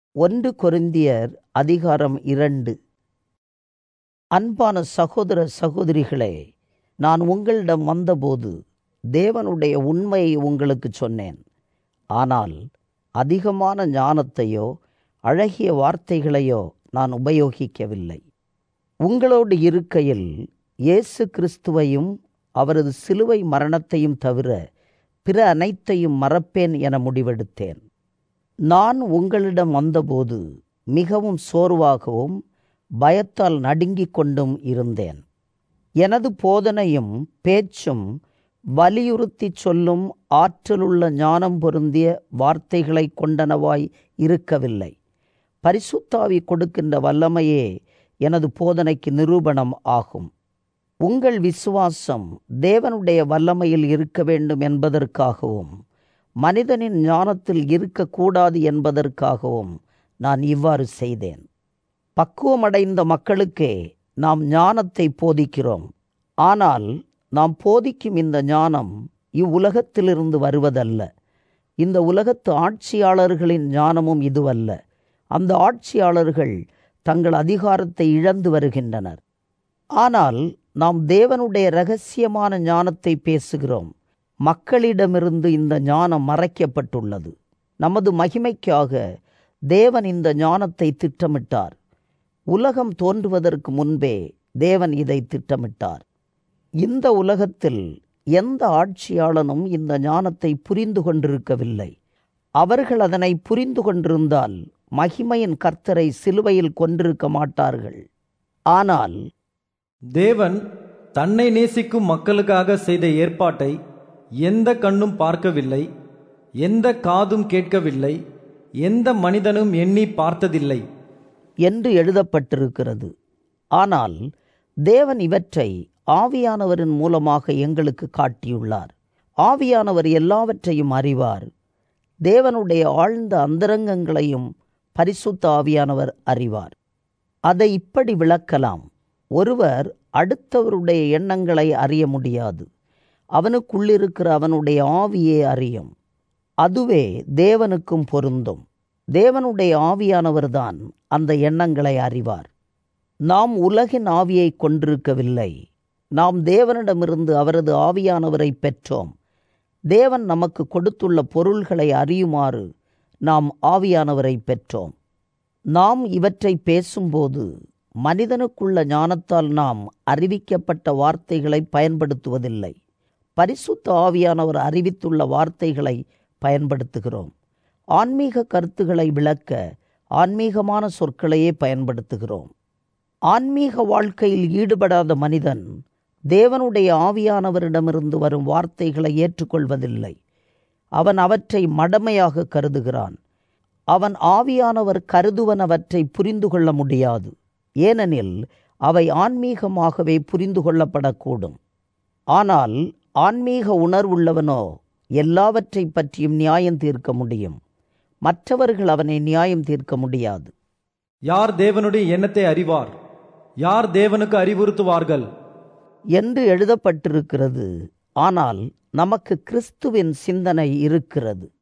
ஒன்று கொரிந்தியர் அதிகாரம் இரண்டு அன்பான சகோதர சகோதரிகளே நான் உங்களிடம் வந்தபோது தேவனுடைய உண்மையை உங்களுக்கு சொன்னேன் ஆனால் அதிகமான ஞானத்தையோ அழகிய வார்த்தைகளையோ நான் உபயோகிக்கவில்லை உங்களோடு இருக்கையில் இயேசு கிறிஸ்துவையும் அவரது சிலுவை மரணத்தையும் தவிர பிற அனைத்தையும் மறப்பேன் என முடிவெடுத்தேன் நான் உங்களிடம் வந்தபோது மிகவும் சோர்வாகவும் பயத்தால் நடுங்கிக் கொண்டும் இருந்தேன் எனது போதனையும் பேச்சும் வலியுறுத்திச் சொல்லும் ஆற்றலுள்ள ஞானம் பொருந்திய வார்த்தைகளை கொண்டனவாய் இருக்கவில்லை பரிசுத்தாவி கொடுக்கின்ற வல்லமையே எனது போதனைக்கு நிரூபணம் ஆகும் உங்கள் விசுவாசம் தேவனுடைய வல்லமையில் இருக்க வேண்டும் என்பதற்காகவும் மனிதனின் ஞானத்தில் இருக்கக்கூடாது என்பதற்காகவும் நான் இவ்வாறு செய்தேன் பக்குவமடைந்த மக்களுக்கே நாம் ஞானத்தை போதிக்கிறோம் ஆனால் நாம் போதிக்கும் இந்த ஞானம் இவ்வுலகத்திலிருந்து வருவதல்ல இந்த உலகத்து ஆட்சியாளர்களின் ஞானமும் இதுவல்ல அந்த ஆட்சியாளர்கள் தங்கள் அதிகாரத்தை இழந்து வருகின்றனர் ஆனால் நாம் தேவனுடைய இரகசியமான ஞானத்தை பேசுகிறோம் மக்களிடமிருந்து இந்த ஞானம் மறைக்கப்பட்டுள்ளது நமது மகிமைக்காக தேவன் இந்த ஞானத்தை திட்டமிட்டார் உலகம் தோன்றுவதற்கு முன்பே தேவன் இதை திட்டமிட்டார் இந்த உலகத்தில் எந்த ஆட்சியாளனும் இந்த ஞானத்தை புரிந்து கொண்டிருக்கவில்லை அவர்கள் அதனை புரிந்து கொண்டிருந்தால் மகிமையின் கர்த்தரை சிலுவையில் கொண்டிருக்க மாட்டார்கள் ஆனால் தேவன் தன்னை நேசிக்கும் மக்களுக்காக செய்த ஏற்பாட்டை எந்த கண்ணும் பார்க்கவில்லை எந்த காதும் கேட்கவில்லை எந்த மனிதனும் எண்ணி பார்த்ததில்லை என்று எழுதப்பட்டிருக்கிறது ஆனால் தேவன் இவற்றை ஆவியானவரின் மூலமாக எங்களுக்கு காட்டியுள்ளார் ஆவியானவர் எல்லாவற்றையும் அறிவார் தேவனுடைய ஆழ்ந்த அந்தரங்கங்களையும் பரிசுத்த ஆவியானவர் அறிவார் அதை இப்படி விளக்கலாம் ஒருவர் அடுத்தவருடைய எண்ணங்களை அறிய முடியாது அவனுக்குள்ளிருக்கிற அவனுடைய ஆவியே அறியும் அதுவே தேவனுக்கும் பொருந்தும் தேவனுடைய ஆவியானவர்தான் அந்த எண்ணங்களை அறிவார் நாம் உலகின் ஆவியை கொண்டிருக்கவில்லை நாம் தேவனிடமிருந்து அவரது ஆவியானவரை பெற்றோம் தேவன் நமக்கு கொடுத்துள்ள பொருள்களை அறியுமாறு நாம் ஆவியானவரை பெற்றோம் நாம் இவற்றை பேசும்போது மனிதனுக்குள்ள ஞானத்தால் நாம் அறிவிக்கப்பட்ட வார்த்தைகளை பயன்படுத்துவதில்லை பரிசுத்த ஆவியானவர் அறிவித்துள்ள வார்த்தைகளை பயன்படுத்துகிறோம் ஆன்மீக கருத்துக்களை விளக்க ஆன்மீகமான சொற்களையே பயன்படுத்துகிறோம் ஆன்மீக வாழ்க்கையில் ஈடுபடாத மனிதன் தேவனுடைய ஆவியானவரிடமிருந்து வரும் வார்த்தைகளை ஏற்றுக்கொள்வதில்லை அவன் அவற்றை மடமையாக கருதுகிறான் அவன் ஆவியானவர் கருதுவனவற்றை புரிந்து கொள்ள முடியாது ஏனெனில் அவை ஆன்மீகமாகவே புரிந்து கொள்ளப்படக்கூடும் ஆனால் ஆன்மீக உணர்வுள்ளவனோ எல்லாவற்றை பற்றியும் நியாயம் தீர்க்க முடியும் மற்றவர்கள் அவனை நியாயம் தீர்க்க முடியாது யார் தேவனுடைய எண்ணத்தை அறிவார் யார் தேவனுக்கு அறிவுறுத்துவார்கள் என்று எழுதப்பட்டிருக்கிறது ஆனால் நமக்கு கிறிஸ்துவின் சிந்தனை இருக்கிறது